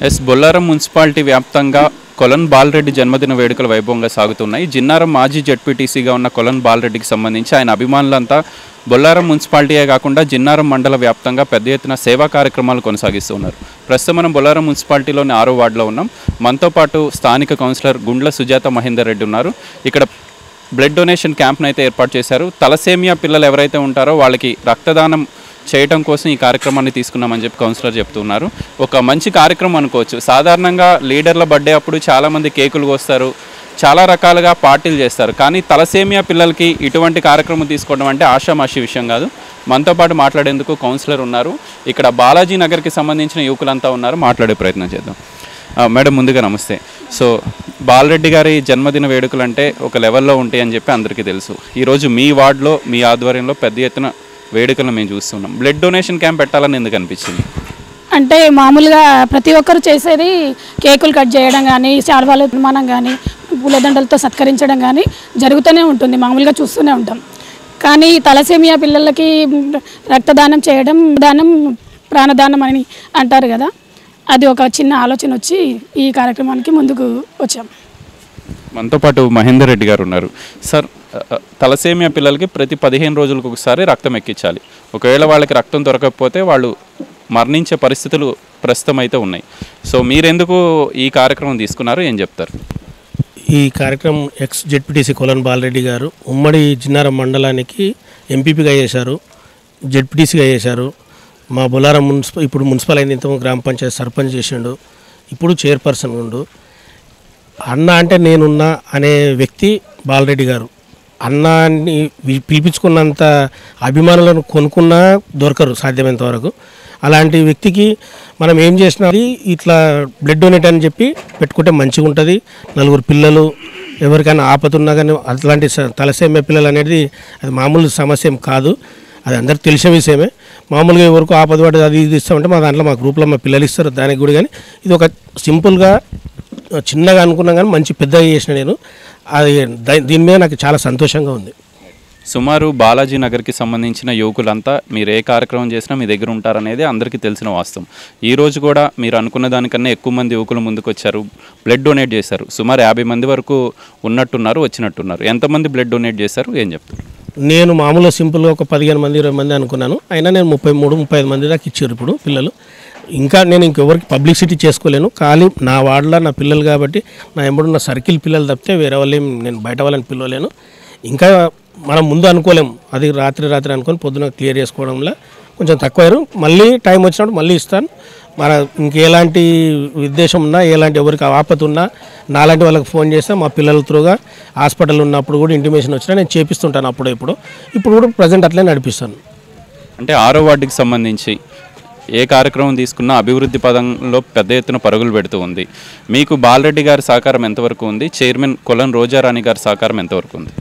yes Bollaram municipality వ్యాప్తంగా కొలన్ బాలరెడ్డి జన్మదిన వేడుకలు వైభవంగా సాగుతున్నాయి జిన్నారం మాజీ జెడ్పీటీసీగా ఉన్న కొలన్ బాలరెడ్డికి సంబంధించి ఆయన అభిమానులంతా బొల్లారం మున్సిపాలిటీయే కాకుండా జిన్నారం మండల వ్యాప్తంగా పెద్ద ఎత్తున సేవా కార్యక్రమాలు కొనసాగిస్తున్నారు ప్రస్తుతం మనం బొల్లారం మున్సిపాలిటీలోని ఆరో వార్డులో ఉన్నాం మనతో పాటు స్థానిక కౌన్సిలర్ గుండ్ల సుజాత మహేందర్ రెడ్డి ఉన్నారు ఇక్కడ బ్లడ్ డొనేషన్ క్యాంప్ను అయితే ఏర్పాటు చేశారు తలసేమియా పిల్లలు ఎవరైతే ఉంటారో వాళ్ళకి రక్తదానం చేయటం కోసం ఈ కార్యక్రమాన్ని తీసుకున్నామని చెప్పి కౌన్సిలర్ చెప్తున్నారు ఒక మంచి కార్యక్రమం అనుకోవచ్చు సాధారణంగా లీడర్ల బర్త్డే అప్పుడు చాలామంది కేకులు కోస్తారు చాలా రకాలుగా పార్టీలు చేస్తారు కానీ తలసేమియా పిల్లలకి ఇటువంటి కార్యక్రమం తీసుకోవడం అంటే ఆషామాషి విషయం కాదు మనతో పాటు మాట్లాడేందుకు కౌన్సిలర్ ఉన్నారు ఇక్కడ బాలాజీ నగర్కి సంబంధించిన యువకులంతా ఉన్నారు మాట్లాడే ప్రయత్నం చేద్దాం ఆ, మేడం ముందుగా నమస్తే సో బాలరెడ్డి గారి జన్మదిన వేడుకలు అంటే ఒక లెవెల్లో ఉంటాయి అని చెప్పి అందరికీ తెలుసు ఈరోజు మీ వార్డులో మీ ఆధ్వర్యంలో పెద్ద ఎత్తున వేడుకలను మేము చూస్తున్నాం బ్లడ్ డొనేషన్ క్యాంప్ పెట్టాలని ఎందుకు అనిపించింది అంటే మామూలుగా ప్రతి ఒక్కరు చేసేది కేకులు కట్ చేయడం కానీ శాల్వాల నిర్మాణం కానీ పూలదండలతో సత్కరించడం కానీ జరుగుతూనే ఉంటుంది మామూలుగా చూస్తూనే ఉంటాం కానీ తలసేమియా పిల్లలకి రక్తదానం చేయడం దానం ప్రాణదానం అని అంటారు కదా అది ఒక చిన్న ఆలోచన వచ్చి ఈ కార్యక్రమానికి ముందుకు వచ్చాం మనతో పాటు మహేందర్ రెడ్డి గారు ఉన్నారు సార్ ఆ, ఆ, తలసేమియా పిల్లలకి ప్రతి పదిహేను రోజులకు ఒకసారి రక్తం ఎక్కించాలి ఒకవేళ వాళ్ళకి రక్తం దొరకకపోతే వాళ్ళు మరణించే పరిస్థితులు ప్రస్తుతం అయితే ఉన్నాయి సో మీరెందుకు ఈ కార్యక్రమం తీసుకున్నారు ఏం చెప్తారు ఈ కార్యక్రమం ఎక్స్ జెడ్పీటీసీ కొలన్ బాలరెడ్డి గారు ఉమ్మడి జిన్నారం మండలానికి ఎంపీపీగా చేశారు జెడ్పీటీసీగా చేశారు మా బొలారం మున్సిపల్ ఇప్పుడు మున్సిపల్ అయిన ఇంతకు గ్రామ పంచాయతీ సర్పంచ్ చేసిండు ఇప్పుడు చైర్పర్సన్ ఉండు అన్న అంటే నేనున్నా అనే వ్యక్తి బాలరెడ్డి గారు అన్నాన్ని వి- పిలిపించుకున్నంత అభిమానులను కొనుక్కున్నా దొరకరు సాధ్యమైనంత వరకు అలాంటి వ్యక్తికి మనం ఏం చేసినా అది ఇట్లా బ్లడ్ డొనేట్ అని చెప్పి పెట్టుకుంటే మంచిగా ఉంటుంది నలుగురు పిల్లలు ఎవరికైనా ఆపతున్నా కానీ అట్లాంటి స- తలసేమే పిల్లలు అనేది అది మామూలు సమస్య ఏం కాదు అది అందరికి తెలిసిన విషయమే మామూలుగా ఎవరికి ఆపద పడి అది ఇది ఇస్తామంటే మా దాంట్లో మా గ్రూప్లో మా పిల్లలు ఇస్తారు దానికి కూడా కానీ ఇది ఒక సింపుల్గా చిన్నగా అనుకున్నాం కానీ మంచి పెద్దగా చేసిన నేను అది దా- దీని మీద నాకు చాలా సంతోషంగా ఉంది సుమారు బాలాజీ నగర్కి సంబంధించిన యువకులంతా మీరు ఏ కార్యక్రమం చేసినా మీ దగ్గర ఉంటారనేది అందరికీ తెలిసిన వాస్తవం ఈ రోజు కూడా మీరు అనుకున్న దానికన్నా ఎక్కువ మంది యువకులు ముందుకు వచ్చారు బ్లడ్ డొనేట్ చేశారు సుమారు యాభై మంది వరకు ఉన్నట్టున్నారు వచ్చినట్టున్నారు ఎంతమంది బ్లడ్ డొనేట్ చేశారు ఏం చెప్తారు నేను మామూలుగా సింపుల్గా ఒక పదిహేను మంది ఇరవై మంది అనుకున్నాను అయినా నేను ముప్పై మూడు ముప్పై ఐదు మంది దాకా ఇచ్చారు ఇప్పుడు పిల్లలు ఇంకా నేను ఇంకెవరికి పబ్లిసిటీ చేసుకోలేను ఖాళీ నా వార్డులో నా పిల్లలు కాబట్టి నా ఎంబడి నా సర్కిల్ పిల్లలు తప్పితే వేరే వాళ్ళు ఏం నేను బయట వాళ్ళని పిలవలేను ఇంకా మనం ముందు అనుకోలేం అది రాత్రి రాత్రి అనుకొని పొద్దున క్లియర్ చేసుకోవడంలో కొంచెం తక్కువ మళ్ళీ టైం వచ్చినప్పుడు మళ్ళీ ఇస్తాను మన ఇంకెలాంటి ఉద్దేశం ఉన్నా ఎలాంటి ఎవరికి ఆపత ఉన్నా నాలాంటి వాళ్ళకి ఫోన్ చేస్తే మా పిల్లల త్రూగా హాస్పిటల్ ఉన్నప్పుడు కూడా ఇంటిమేషన్ వచ్చినా నేను చేపిస్తుంటాను అప్పుడు ఇప్పుడు ఇప్పుడు కూడా ప్రజెంట్ అట్లే నడిపిస్తాను అంటే ఆరో వార్డుకి సంబంధించి ఏ కార్యక్రమం తీసుకున్నా అభివృద్ధి పదంలో పెద్ద ఎత్తున పరుగులు పెడుతూ ఉంది మీకు బాలరెడ్డి గారి సహకారం ఎంతవరకు ఉంది చైర్మన్ కొలన్ రోజారాణి గారి సహకారం ఎంతవరకు ఉంది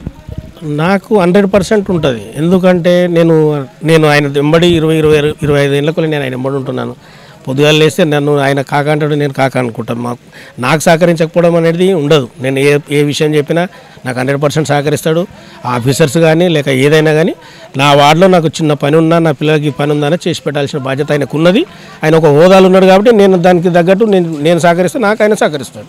నాకు హండ్రెడ్ పర్సెంట్ ఉంటుంది ఎందుకంటే నేను నేను ఆయన వెంబడి ఇరవై ఇరవై ఇరవై ఐదు ఏళ్ళకు నేను ఆయన వెంబడి ఉంటున్నాను పొద్దుగాలు లేస్తే నన్ను ఆయన కాక అంటాడు నేను కాక అనుకుంటాను మాకు నాకు సహకరించకపోవడం అనేది ఉండదు నేను ఏ ఏ విషయం చెప్పినా నాకు హండ్రెడ్ పర్సెంట్ సహకరిస్తాడు ఆఫీసర్స్ కానీ లేక ఏదైనా కానీ నా వార్డులో నాకు చిన్న పని ఉన్నా నా పిల్లలకి ఈ పని ఉందని చేసి పెట్టాల్సిన బాధ్యత ఆయనకు ఉన్నది ఆయన ఒక హోదాలు ఉన్నాడు కాబట్టి నేను దానికి తగ్గట్టు నేను నేను సహకరిస్తే నాకు ఆయన సహకరిస్తాడు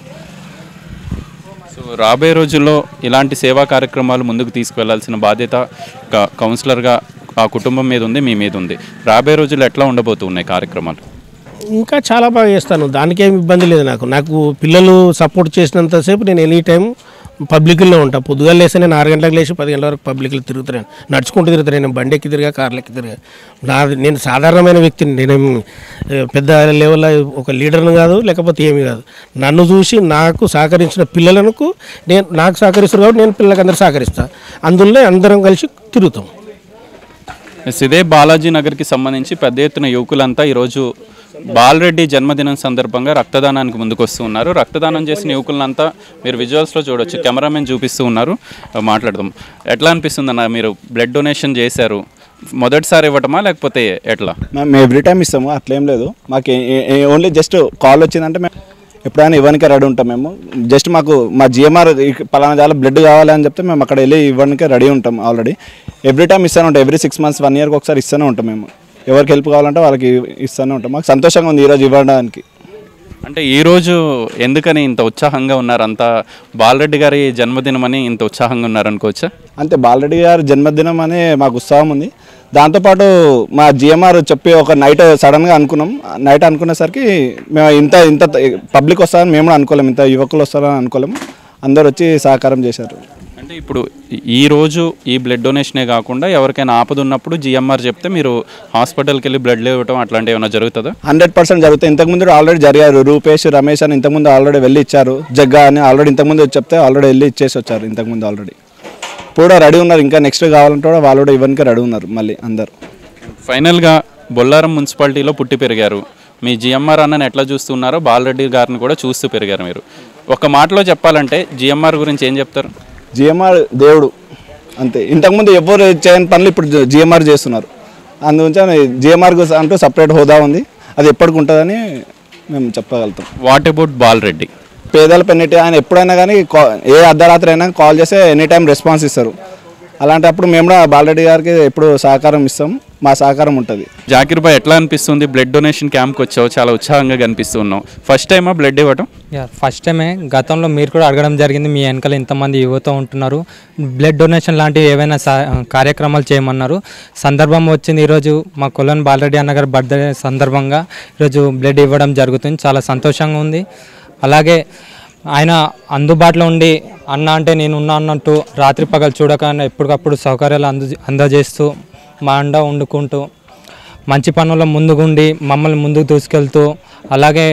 సో రాబోయే రోజుల్లో ఇలాంటి సేవా కార్యక్రమాలు ముందుకు తీసుకువెళ్లాల్సిన బాధ్యత క- కౌన్సిలర్గా ఆ కుటుంబం మీద ఉంది మీ మీద ఉంది రాబోయే రోజుల్లో ఎట్లా ఉండబోతున్నాయి కార్యక్రమాలు ఇంకా చాలా బాగా చేస్తాను దానికేం ఇబ్బంది లేదు నాకు నాకు పిల్లలు సపోర్ట్ చేసినంతసేపు నేను ఎనీ టైం పబ్లిక్లో ఉంటా పొద్దుగా లేస్తే నేను ఆరు గంటలకు లేచి పది గంటల వరకు పబ్లిక్లో తిరుగుతున్నాను నడుచుకుంటూ తిరుగుతాను నేను బండి ఎక్కి తిరిగా కార్లు ఎక్కి తిరిగా నా నేను సాధారణమైన వ్యక్తిని నేనేం ఏ, పెద్ద లెవెల్లో ఒక లీడర్ని కాదు లేకపోతే ఏమీ కాదు నన్ను చూసి నాకు సహకరించిన పిల్లలకు నేను నాకు సహకరిస్తారు కాబట్టి నేను పిల్లలకి అందరూ సహకరిస్తాను అందులో అందరం కలిసి తిరుగుతాం ఎస్, ఇదే బాలాజీ నగర్కి సంబంధించి పెద్ద ఎత్తున యువకులంతా ఈరోజు బాలరెడ్డి జన్మదినం సందర్భంగా రక్తదానానికి ముందుకు వస్తూ ఉన్నారు రక్తదానం చేసిన యువకులంతా మీరు విజువల్స్లో చూడొచ్చు కెమెరామెన్ చూపిస్తూ ఉన్నారు ఆ, మాట్లాడదాం ఎట్లా అనిపిస్తుంది అన్న మీరు బ్లడ్ డొనేషన్ చేశారు మొదటిసారి ఇవ్వటమా లేకపోతే ఎట్లా మేము ఎవ్రీ టైం ఇస్తాము అట్లేం లేదు మాకు ఓన్లీ జస్ట్ కాల్ వచ్చిందంటే మేము ఎప్పుడైనా ఇవ్వడానికి రెడీ ఉంటాం మేము జస్ట్ మాకు మా జిఎంఆర్ పలానా చాలా బ్లడ్ కావాలి అని చెప్తే మేము అక్కడ వెళ్ళి ఇవ్వడానికి రెడీ ఉంటాం ఆల్రెడీ ఎవ్రీ టైం ఇస్తూనే ఉంటాం ఎవ్రీ సిక్స్ మంత్స్ వన్ ఇయర్కి ఒకసారి ఇస్తూనే ఉంటాం మేము ఎవరికి హెల్ప్ కావాలంటే వాళ్ళకి ఇస్తూనే ఉంటాం మాకు సంతోషంగా ఉంది ఈరోజు ఇవ్వడానికి అంటే ఈరోజు ఎందుకని ఇంత ఉత్సాహంగా ఉన్నారు అంత బాలరెడ్డి గారి జన్మదినం అని ఇంత ఉత్సాహంగా ఉన్నారు అనుకోవచ్చా అంతే బాలరెడ్డి గారి జన్మదినం అనే మాకు ఉత్సాహం ఉంది దాంతోపాటు మా జిఎంఆర్ చెప్పి ఒక నైట్ సడన్గా అనుకున్నాం నైట్ అనుకునేసరికి మేము ఇంత ఇంత పబ్లిక్ వస్తారని మేము కూడా అనుకోలేము ఇంత యువకులు వస్తారని అనుకోలేము అందరు వచ్చి సహకారం చేశారు అంటే ఇప్పుడు ఈ రోజు ఈ బ్లడ్ డొనేషనే కాకుండా ఎవరికైనా ఆపద ఉన్నప్పుడు జిఎంఆర్ చెప్తే మీరు హాస్పిటల్కి వెళ్ళి బ్లడ్ ఇవ్వటం అట్లాంటివి ఏమైనా జరుగుతుందా హండ్రెడ్ పర్సెంట్ జరుగుతాయి ఇంతకుముందు ఆల్రెడీ జరిగారు రూపేష్ రమేష్ అని ఇంతకుముందు ఆల్రెడీ వెళ్ళి ఇచ్చారు జగ్గా అని ఆల్రెడీ ఇంతకుముందు చెప్తే ఆల్రెడీ వెళ్ళి ఇచ్చేసి వచ్చారు ఇంతకుముందు ఆల్రెడీ ఇప్పుడు కూడా రెడీ ఉన్నారు ఇంకా నెక్స్ట్ కావాలంటే కూడా వాళ్ళు కూడా ఇవ్వడానికి రెడీ ఉన్నారు మళ్ళీ అందరు ఫైనల్గా బొల్లారం మున్సిపాలిటీలో పుట్టి పెరిగారు మీ జిఎంఆర్ అన్నని ఎట్లా చూస్తున్నారో బాలరెడ్డి గారిని కూడా చూస్తూ పెరిగారు మీరు ఒక మాటలో చెప్పాలంటే జిఎంఆర్ గురించి ఏం చెప్తారు జిఎంఆర్ దేవుడు అంతే ఇంతకుముందు ఎవరు చేయని పనులు ఇప్పుడు జిఎంఆర్ చేస్తున్నారు అందుగురించి జిఎంఆర్ అంటూ సపరేట్ హోదా ఉంది అది ఎప్పటికి ఉంటుందని మేము చెప్పగలుగుతాం వాట్ అబౌట్ బాలరెడ్డి పేదల పెన్నిటి ఆయన ఎప్పుడైనా కానీ కా ఏ అర్ధరాత్రి అయినా కాల్ చేస్తే ఎనీ టైం రెస్పాన్స్ ఇస్తారు అలాంటప్పుడు మేము కూడా బాలరెడ్డి గారికి ఎప్పుడు సహకారం ఇస్తాం మా సహకారం ఉంటుంది జాకిర్ బాయ్ ఎట్లా అనిపిస్తుంది బ్లడ్ డొనేషన్ క్యాంప్కి వచ్చావు చాలా ఉత్సాహంగా కనిపిస్తున్నావు ఫస్ట్ టైమా బ్లడ్ ఇవ్వటం యా ఫస్ట్ టైమే గతంలో మీరు కూడా అడగడం జరిగింది మీ వెనకాల ఇంతమంది యువత ఉంటున్నారు బ్లడ్ డొనేషన్ లాంటివి ఏవైనా సా- కార్యక్రమాలు చేయమన్నారు సందర్భం వచ్చింది ఈరోజు మా కొలన్ బాలరెడ్డి అన్నగారి బర్త్డే సందర్భంగా ఈరోజు బ్లడ్ ఇవ్వడం జరుగుతుంది చాలా సంతోషంగా ఉంది అలాగే ఆయన అందుబాటులో ఉండి అన్న అంటే నేను ఉన్నా అన్నట్టు రాత్రి పగలు చూడకుండా ఎప్పటికప్పుడు సౌకర్యాలు అందు అందజేస్తూ మా అండ వండుకుంటూ మంచి పనుల్లో ముందుగుండి మమ్మల్ని ముందుకు తీసుకెళ్తూ అలాగే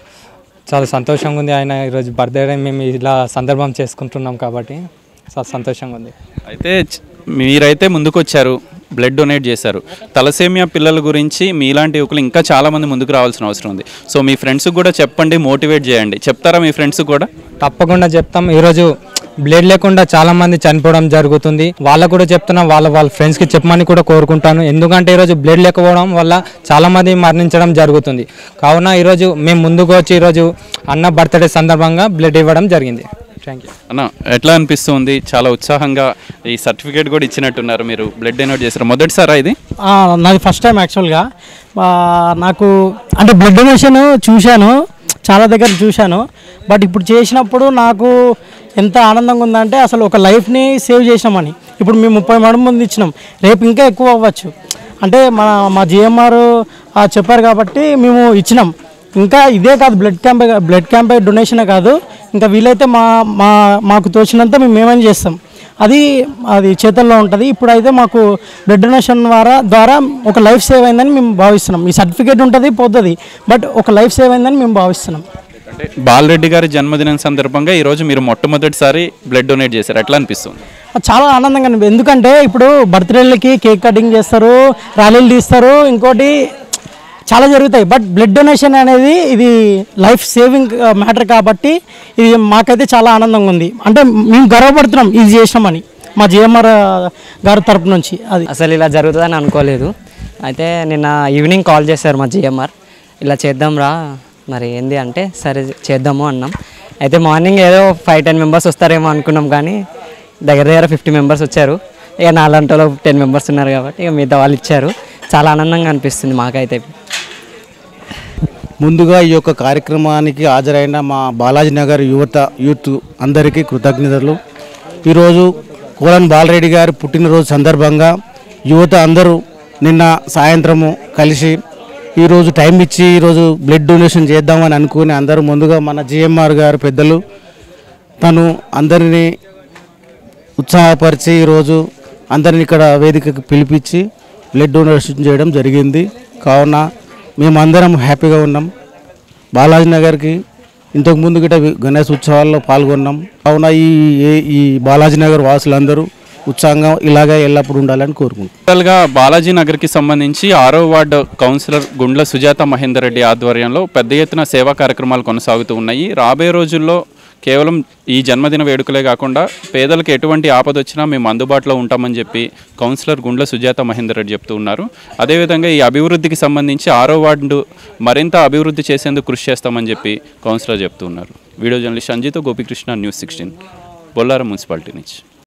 చాలా సంతోషంగా ఉంది ఆయన ఈరోజు బర్త్డే మేము ఇలా సందర్భం చేసుకుంటున్నాం కాబట్టి చాలా సంతోషంగా ఉంది అయితే చ- మీరైతే ముందుకు వచ్చారు బ్లడ్ డొనేట్ చేశారు తలసేమియా పిల్లల గురించి మీలాంటి యువకులు ఇంకా చాలామంది ముందుకు రావాల్సిన అవసరం ఉంది సో మీ ఫ్రెండ్స్కి కూడా చెప్పండి మోటివేట్ చేయండి చెప్తారా మీ ఫ్రెండ్స్ కూడా తప్పకుండా చెప్తాం ఈరోజు బ్లడ్ లేకుండా చాలా మంది చనిపోవడం జరుగుతుంది వాళ్ళకు కూడా చెప్తున్నా వాళ్ళ వాళ్ళ ఫ్రెండ్స్కి చెప్పమని కూడా కోరుకుంటాను ఎందుకంటే ఈరోజు బ్లడ్ లేకపోవడం వల్ల చాలా మంది మరణించడం జరుగుతుంది కావున ఈరోజు మేము ముందుకు వచ్చి ఈరోజు అన్న బర్త్డే సందర్భంగా బ్లడ్ ఇవ్వడం జరిగింది థ్యాంక్ యూ అన్న ఎట్లా అనిపిస్తుంది చాలా ఉత్సాహంగా ఈ సర్టిఫికేట్ కూడా ఇచ్చినట్టున్నారు మీరు బ్లడ్ డొనేట్ చేశారు మొదటిసారా ఇది ఆ, నాది ఫస్ట్ టైం యాక్చువల్గా ఆ, నాకు అంటే బ్లడ్ డొనేషన్ చూశాను చాలా దగ్గర చూశాను బట్ ఇప్పుడు చేసినప్పుడు నాకు ఎంత ఆనందంగా ఉందంటే అసలు ఒక లైఫ్ని సేవ్ చేసినామని ఇప్పుడు మేము ముప్పై మంది ముందు ఇచ్చినాం రేపు ఇంకా ఎక్కువ అవ్వచ్చు అంటే మన మా జిఎంఆర్ చెప్పారు కాబట్టి మేము ఇచ్చినాం ఇంకా ఇదే కాదు బ్లడ్ క్యాంప్ బ్లడ్ క్యాంప్ డొనేషనే కాదు ఇంకా వీలైతే మా మా మాకు తోచినంత మేము ఏమైనా చేస్తాం అది అది చేతుల్లో ఉంటుంది ఇప్పుడైతే మాకు బ్లడ్ డొనేషన్ ద్వారా ద్వారా ఒక లైఫ్ సేవ్ అయిందని మేము భావిస్తున్నాం ఈ సర్టిఫికేట్ ఉంటుంది పోతుంది బట్ ఒక లైఫ్ సేవ్ అయిందని మేము భావిస్తున్నాం అంటే బాలరెడ్డి గారి జన్మదినం సందర్భంగా ఈరోజు మీరు మొట్టమొదటిసారి బ్లడ్ డొనేట్ చేశారు ఎట్లా అనిపిస్తుంది అది చాలా ఆనందంగా అనిపి- ఎందుకంటే ఇప్పుడు బర్త్డేలకి కేక్ కటింగ్ చేస్తారు ర్యాలీలు తీస్తారు ఇంకోటి చాలా జరుగుతాయి బట్ బ్లడ్ డొనేషన్ అనేది ఇది లైఫ్ సేవింగ్ మ్యాటర్ కాబట్టి ఇది మాకైతే చాలా ఆనందంగా ఉంది అంటే మేము గర్వపడుతున్నాం ఇది చేసినామని మా జిఎంఆర్ గారి తరపు నుంచి అది అసలు ఇలా జరుగుతుందని అనుకోలేదు అయితే నిన్న ఈవినింగ్ కాల్ చేశారు మా జిఎంఆర్ ఇలా చేద్దాం రా మరి ఏంది అంటే సరే చేద్దాము అన్నాం అయితే మార్నింగ్ ఏదో ఫైవ్ టెన్ మెంబర్స్ వస్తారేమో అనుకున్నాం కానీ దగ్గర దగ్గర ఫిఫ్టీ మెంబర్స్ వచ్చారు ఇక నాలంటలో టెన్ మెంబర్స్ ఉన్నారు కాబట్టి ఇక మిగతా వాళ్ళు ఇచ్చారు చాలా ఆనందంగా అనిపిస్తుంది మాకైతే ముందుగా ఈ యొక్క కార్యక్రమానికి హాజరైన మా బాలాజీ నగర్ యువత యూత్ అందరికీ కృతజ్ఞతలు ఈరోజు కోలన్ బాలరెడ్డి గారి పుట్టినరోజు సందర్భంగా యువత అందరూ నిన్న సాయంత్రము కలిసి ఈరోజు టైం ఇచ్చి ఈరోజు బ్లడ్ డొనేషన్ చేద్దామని అనుకుని అందరూ ముందుగా మన జిఎంఆర్ గారు పెద్దలు తను అందరినీ ఉత్సాహపరిచి ఈరోజు అందరిని ఇక్కడ వేదికకు పిలిపించి బ్లడ్ డొనేషన్ చేయడం జరిగింది కావున మేమందరం హ్యాపీగా ఉన్నాం బాలాజీ నగర్కి ఇంతకు ముందు గిట వి- గణేష్ ఉత్సవాల్లో పాల్గొన్నాం కావున ఈ ఏ- ఈ బాలాజీ నగర్ వాసులందరూ ఉత్సాహంగా ఇలాగే ఎల్లప్పుడూ ఉండాలని కోరుకుంటున్నాం టోటల్గా బాలాజీ నగర్కి సంబంధించి ఆరో వార్డు కౌన్సిలర్ గుండ్ల సుజాత మహేందర్ రెడ్డి ఆధ్వర్యంలో పెద్ద ఎత్తున సేవా కార్యక్రమాలు కొనసాగుతూ ఉన్నాయి రాబోయే రోజుల్లో కేవలం ఈ జన్మదిన వేడుకలే కాకుండా పేదలకు ఎటువంటి ఆపద వచ్చినా మేము అందుబాటులో ఉంటామని చెప్పి కౌన్సిలర్ గుండ్ల సుజాత మహేందర్ రెడ్డి చెప్తూ ఉన్నారు అదేవిధంగా ఈ అభివృద్ధికి సంబంధించి ఆరో వార్డు మరింత అభివృద్ధి చేసేందుకు కృషి చేస్తామని చెప్పి కౌన్సిలర్ చెప్తూ ఉన్నారు వీడియో జర్నలిస్ట్ సంజీతో Gopikrishna news sixteen Bollaram municipality నుంచి